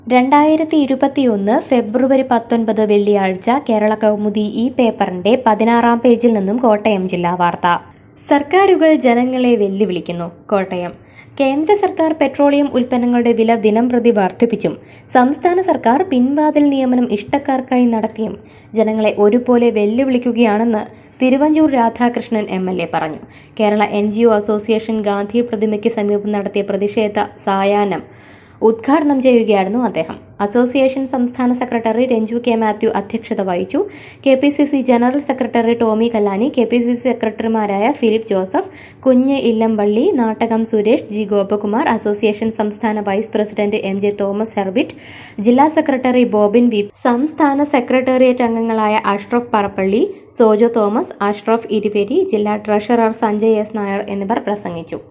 രണ്ടായിരത്തി ഇരുപത്തിയൊന്ന് ഫെബ്രുവരി പത്തൊൻപത് വെള്ളിയാഴ്ച കേരള കൗമുദി ഈ പേപ്പറിന്റെ പതിനാറാം പേജിൽ നിന്നും കോട്ടയം ജില്ലാ വാർത്ത സർക്കാരുകൾ ജനങ്ങളെ വെല്ലുവിളിക്കുന്നു കോട്ടയം കേന്ദ്ര സർക്കാർ പെട്രോളിയം ഉൽപ്പന്നങ്ങളുടെ വില ദിനംപ്രതി വർദ്ധിപ്പിച്ചും സംസ്ഥാന സർക്കാർ പിൻവാതിൽ നിയമനം ഇഷ്ടക്കാർക്കായി നടത്തിയും ജനങ്ങളെ ഒരുപോലെ വെല്ലുവിളിക്കുകയാണെന്ന് Thiruvanchoor Radhakrishnan M L A പറഞ്ഞു Kerala N G O association Gandhi പ്രതിമയ്ക്ക് സമീപം നടത്തിയ പ്രതിഷേധ സായാഹ്നം ഉദ്ഘാടനം ചെയ്യുകയായിരുന്നു അദ്ദേഹം അസോസിയേഷൻ സംസ്ഥാന സെക്രട്ടറി രഞ്ജു കെ മാത്യു അധ്യക്ഷത വഹിച്ചു K P C C general secretary Tomy Kallani K P C C സെക്രട്ടറിമാരായ ഫിലിപ്പ് ജോസഫ് കുഞ്ഞ് ഇല്ലംപള്ളി നാട്ടകം സുരേഷ് ജി ഗോപകുമാർ അസോസിയേഷൻ സംസ്ഥാന vice president M J Thomas Herbit ജില്ലാ സെക്രട്ടറി ബോബിൻ വി സംസ്ഥാന സെക്രട്ടേറിയറ്റ് അംഗങ്ങളായ അഷ്റഫ് പറപ്പള്ളി സോജോ തോമസ് അഷ്റഫ് ഇരുവേരി ജില്ലാ ട്രഷറർ സഞ്ജയ് എസ് നായർ എന്നിവർ പ്രസംഗിച്ചു